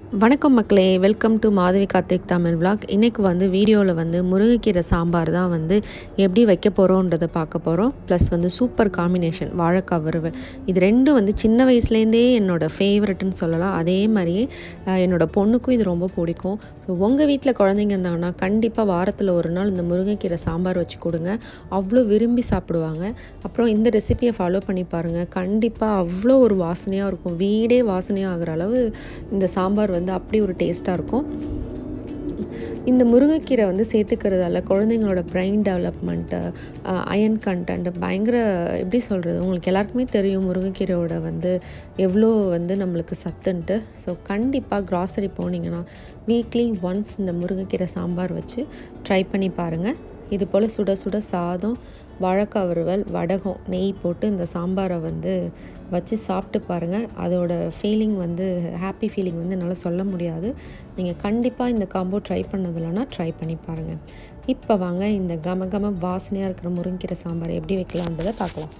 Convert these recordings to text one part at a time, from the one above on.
வணக்கம் மக்களே welcome to Madhavi Karthik Tamil vlog இன்றைக்கி வந்து வீடியோவில் வந்து முருங்கைக்கீரை சாம்பார் தான் வந்து எப்படி வைக்க போகிறோன்றதை பார்க்க போகிறோம் ப்ளஸ் வந்து சூப்பர் காம்பினேஷன் வாழைக்காய் வறுவல் இது ரெண்டும் வந்து சின்ன வயசுலேருந்தே என்னோட ஃபேவரட்னு சொல்லலாம் அதே மாதிரியே அஹ், என்னோட பொண்ணுக்கும் இது ரொம்ப பிடிக்கும் ஸோ உங்கள் வீட்டில் குழந்தைங்க இருந்தாங்கன்னா கண்டிப்பாக வாரத்தில் ஒரு நாள் இந்த முருங்கைக்கீரை சாம்பார் வச்சு கொடுங்க அவ்வளோ விரும்பி சாப்பிடுவாங்க அப்புறம் இந்த ரெசிபியை ஃபாலோ பண்ணி பாருங்கள் கண்டிப்பாக அவ்வளோ ஒரு வாசனையாக இருக்கும் வீடே வாசனையாக ஆகிற அளவு இந்த சாம்பார் வந்து அப்படி ஒரு டேஸ்ட்டாக இருக்கும் இந்த முருங்கைக்கீரை வந்து சேர்த்துக்கிறதால குழந்தைங்களோட பிரெயின் டெவலப்மெண்ட்டு அயன் கண்டென்ட் பயங்கர எப்படி சொல்கிறது உங்களுக்கு எல்லாருக்குமே தெரியும் முருங்கைக்கீரையோட வந்து எவ்வளோ வந்து நம்மளுக்கு சத்துன்ட்டு ஸோ கண்டிப்பாக க்ராசரி போனீங்கன்னா வீக்லி ஒன்ஸ் இந்த முருங்கைக்கீரை சாம்பார் வச்சு ட்ரை பண்ணி பாருங்கள் இது போல் சுட சுட சாதம் வாழைக்காய் வறுவல் வடகம் நெய் போட்டு இந்த சாம்பாரை வந்து வச்சு சாப்பிட்டு பாருங்கள் அதோட ஃபீலிங் வந்து ஹாப்பி ஃபீலிங் வந்து என்னால் சொல்ல முடியாது நீங்கள் கண்டிப்பாக இந்த காம்போ ட்ரை பண்ணதில்லைன்னா ட்ரை பண்ணி பாருங்கள் இப்போ வாங்க இந்த கம கம வாசனையாக இருக்கிற முருங்கீரை சாம்பார் எப்படி வைக்கலான்றதை பார்க்கலாம்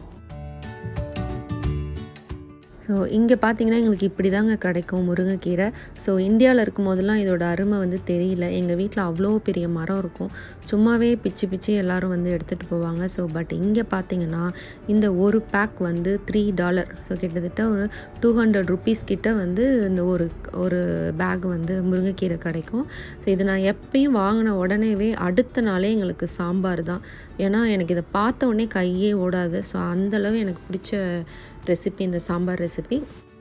ஸோ இங்கே பார்த்தீங்கன்னா எங்களுக்கு இப்படி தாங்க கிடைக்கும் முருங்கைக்கீரை ஸோ இந்தியாவில் இருக்கும் போதெல்லாம் இதோட அருமை வந்து தெரியல எங்கள் வீட்டில் அவ்வளோ பெரிய மரம் இருக்கும் சும்மாவே பிச்சு பிச்சு எல்லாரும் வந்து எடுத்துகிட்டு போவாங்க ஸோ பட் இங்கே பார்த்தீங்கன்னா இந்த ஒரு பேக் வந்து த்ரீ டாலர் ஸோ கிட்டத்தட்ட ஒரு டூ ஹண்ட்ரட் ருபீஸ் கிட்ட வந்து இந்த ஒரு ஒரு பேக் வந்து முருங்கைக்கீரை கிடைக்கும் ஸோ இது நான் எப்பயும் வாங்கின உடனேவே அடுத்த நாளே எங்களுக்கு சாம்பார் தான் ஏன்னா எனக்கு இதை பார்த்த உடனே கையே ஓடாது ஸோ அந்தளவு எனக்கு பிடிச்ச ரெசிபி இந்த சாம்பார் ரெசிபி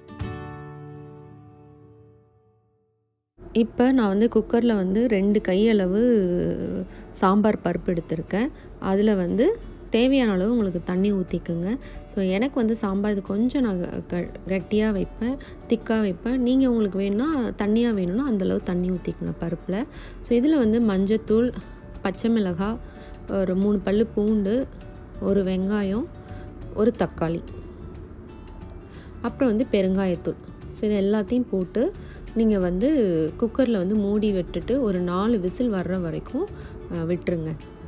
இப்போ நான் வந்து குக்கரில் வந்து ரெண்டு கையளவு சாம்பார் பருப்பு எடுத்திருக்கேன் அதில் வந்து தேவையான அளவு உங்களுக்கு தண்ணி ஊற்றிக்குங்க ஸோ எனக்கு வந்து சாம்பார் இது கொஞ்சம் நான் க கட்டியாக வைப்பேன் திக்காக வைப்பேன் நீங்கள் உங்களுக்கு வேணும்னா தண்ணியாக வேணும்னா அந்தளவு தண்ணி ஊற்றிக்குங்க பருப்பில் ஸோ இதில் வந்து மஞ்சத்தூள் பச்சை மிளகாய் ஒரு மூணு பல் பூண்டு ஒரு வெங்காயம் ஒரு தக்காளி அப்புறம் வந்து பெருங்காயத்தூள் ஸோ இது எல்லாத்தையும் போட்டு நீங்கள் வந்து குக்கரில் வந்து மூடி விட்டுட்டு ஒரு நாலு விசில் வர்ற வரைக்கும் அஹ், விட்டுருங்க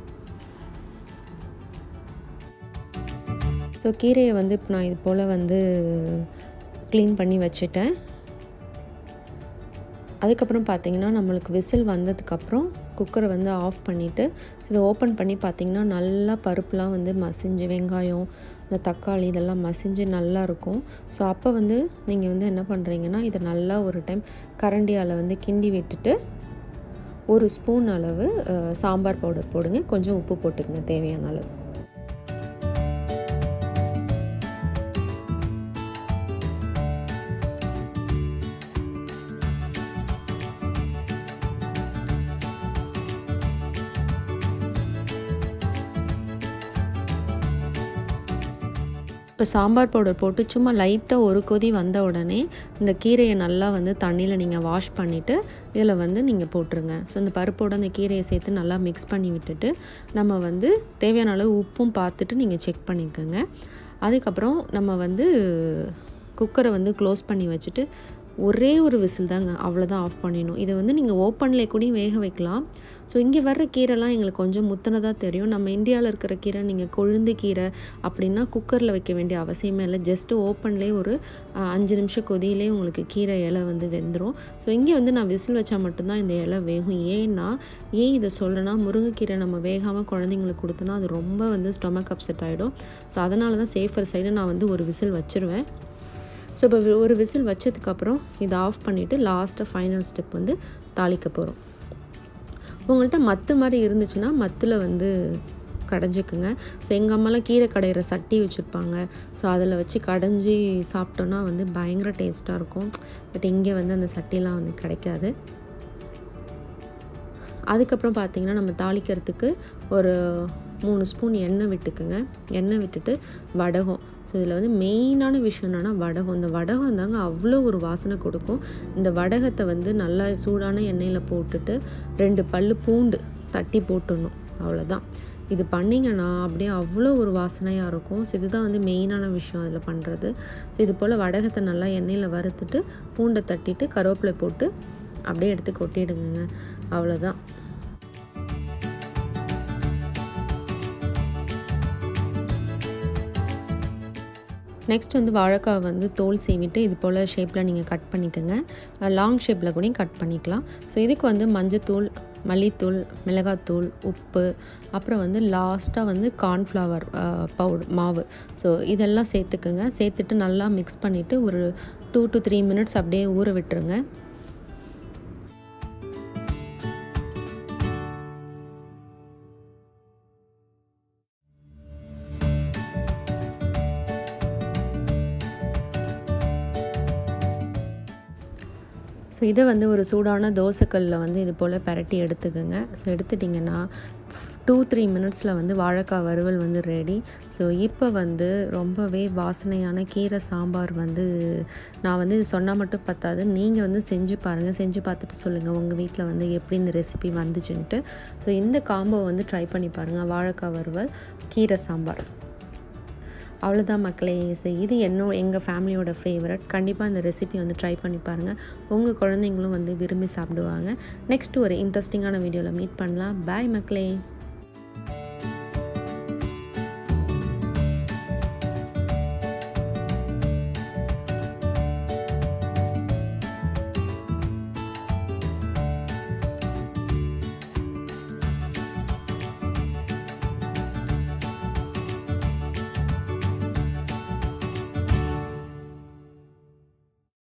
ஸோ கீரையை வந்து இப்போ நான் இது போல் வந்து க்ளீன் பண்ணி வச்சுட்டேன் அதுக்கப்புறம் பார்த்தீங்கன்னா நம்மளுக்கு விசில் வந்ததுக்கப்புறம் குக்கரை வந்து ஆஃப் பண்ணிவிட்டு இதை ஓப்பன் பண்ணி பார்த்தீங்கன்னா நல்லா பருப்புலாம் வந்து மசிஞ்சு வெங்காயம் இந்த தக்காளி இதெல்லாம் மசிஞ்சு நல்லா இருக்கும் ஸோ அப்போ வந்து நீங்கள் வந்து என்ன பண்ணுறீங்கன்னா இதை நல்லா ஒரு டைம் கரண்டியால் வந்து கிண்டி விட்டுட்டு ஒரு ஸ்பூன் அளவு அஹ், சாம்பார் பவுடர் போடுங்க கொஞ்சம் உப்பு போட்டுக்கங்க தேவையான அளவு இப்போ சாம்பார் பவுடர் போட்டு சும்மா லைட்டாக ஒரு கொதி வந்த உடனே இந்த கீரையை நல்லா வந்து தண்ணியில் நீங்கள் வாஷ் பண்ணிவிட்டு இதில் வந்து நீங்கள் போட்டுருங்க ஸோ இந்த பருப்போட அந்த கீரையை சேர்த்து நல்லா மிக்ஸ் பண்ணி விட்டுட்டு நம்ம வந்து தேவையான அளவு உப்பும் பார்த்துட்டு நீங்கள் செக் பண்ணிக்கோங்க அதுக்கப்புறம் நம்ம வந்து குக்கரை வந்து க்ளோஸ் பண்ணி வச்சுட்டு ஒரே ஒரு விசில் தாங்க அவ்வளோதான் ஆஃப் பண்ணிடணும் இதை வந்து நீங்கள் ஓப்பன்லேயே கூட வேக வைக்கலாம் ஸோ இங்கே வர்ற கீரைலாம் எங்களுக்கு கொஞ்சம் முத்தினதாக தெரியும் நம்ம இந்தியாவில் இருக்கிற கீரை நீங்கள் கொழுந்து கீரை அப்படின்னா குக்கரில் வைக்க வேண்டிய அவசியமே இல்லை ஜஸ்ட்டு ஓப்பன்லேயே ஒரு அஹ், அஞ்சு நிமிஷம் கொதியிலே உங்களுக்கு கீரை இலை வந்து வெந்துடும் ஸோ இங்கே வந்து நான் விசில் வச்சா மட்டும்தான் இந்த இலை வேகும் ஏன்னா ஏன் இதை சொல்கிறேன்னா முருங்கைக்கீரை நம்ம வேகாமல் குழந்தைங்களுக்கு கொடுத்தோன்னா அது ரொம்ப வந்து ஸ்டொமக் அப்செட் ஆகிடும் ஸோ அதனால தான் சேஃபர் சைடு நான் வந்து ஒரு விசில் வச்சுருவேன் ஸோ இப்போ ஒரு விசில் வச்சதுக்கப்புறம் இதை ஆஃப் பண்ணிவிட்டு லாஸ்ட்டாக ஃபைனல் ஸ்டெப் வந்து தாளிக்க போகிறோம் உங்கள்கிட்ட மத்து மாதிரி இருந்துச்சுன்னா மத்தில் வந்து கடைஞ்சிக்குங்க ஸோ எங்கள் அம்மாலாம் கீரை கடையிற சட்டி வச்சுருப்பாங்க ஸோ அதில் வச்சு கடைஞ்சி சாப்பிட்டோன்னா வந்து பயங்கர டேஸ்ட்டாக இருக்கும் பட் இங்கே வந்து அந்த சட்டிலாம் வந்து கிடைக்காது அதுக்கப்புறம் பார்த்தீங்கன்னா நம்ம தாளிக்கிறதுக்கு ஒரு மூணு ஸ்பூன் எண்ணெய் விட்டுக்குங்க எண்ணெய் விட்டுட்டு வடகம் ஸோ இதில் வந்து மெயினான விஷயம் என்னென்னா வடகம் இந்த வடகம் தாங்க அவ்வளோ ஒரு வாசனை கொடுக்கும் இந்த வடகத்தை வந்து நல்லா சூடான எண்ணெயில் போட்டுட்டு ரெண்டு பல்லு பூண்டு தட்டி போட்டுடணும் அவ்வளோதான் இது பண்ணிங்கன்னா அப்படியே அவ்வளோ ஒரு வாசனையாக இருக்கும் ஸோ இதுதான் வந்து மெயினான விஷயம் அதில் பண்ணுறது ஸோ இது போல் வடகத்தை நல்லா எண்ணெயில் வறுத்துட்டு பூண்டை தட்டிட்டு கருவேப்பிலை போட்டு அப்படியே எடுத்து கொட்டிடுங்க அவ்வளோதான் நெக்ஸ்ட் வந்து வாழைக்காய் வந்து தோல் சீவிட்டு இது போல் ஷேப்பில் நீங்கள் கட் பண்ணிக்கோங்க லாங் ஷேப்பில் கூட கட் பண்ணிக்கலாம் ஸோ இதுக்கு வந்து மஞ்சத்தூள் மல்லித்தூள் மிளகாத்தூள் உப்பு அப்புறம் வந்து லாஸ்ட்டாக வந்து கார்ன்ஃப்ளவர் பவுடர் மாவு ஸோ இதெல்லாம் சேர்த்துக்குங்க சேர்த்துட்டு நல்லா மிக்ஸ் பண்ணிவிட்டு ஒரு டூ டு த்ரீ மினிட்ஸ் அப்படியே ஊற விட்டுருங்க ஸோ இதை வந்து ஒரு சூடான தோசைக்கல்லில் வந்து இது போல் பரட்டி எடுத்துக்கோங்க ஸோ எடுத்துட்டிங்கன்னா டூ த்ரீ மினிட்ஸில் வந்து வாழைக்காய் வறுவல் வந்து ரெடி ஸோ இப்போ வந்து ரொம்பவே வாசனையான கீரை சாம்பார் வந்து நான் வந்து இது சொன்னால் மட்டும் பத்தாது நீங்கள் வந்து செஞ்சு பாருங்கள் செஞ்சு பார்த்துட்டு சொல்லுங்கள் உங்கள் வீட்டில் வந்து எப்படி இந்த ரெசிபி வந்துச்சுன்ட்டு ஸோ இந்த காம்போ வந்து ட்ரை பண்ணி பாருங்கள் வாழைக்காய் வறுவல் கீரை சாம்பார் அவ்வளோதான் மக்களே ஸோ இது என்னோ எங்கள் ஃபேமிலியோட ஃபேவரட் கண்டிப்பாக இந்த ரெசிபி வந்து ட்ரை பண்ணி பாருங்கள் உங்கள் குழந்தைங்களும் வந்து விரும்பி சாப்பிடுவாங்க நெக்ஸ்ட் ஒரு இன்ட்ரெஸ்டிங்கான வீடியோவில் மீட் பண்ணலாம் பாய் மக்களே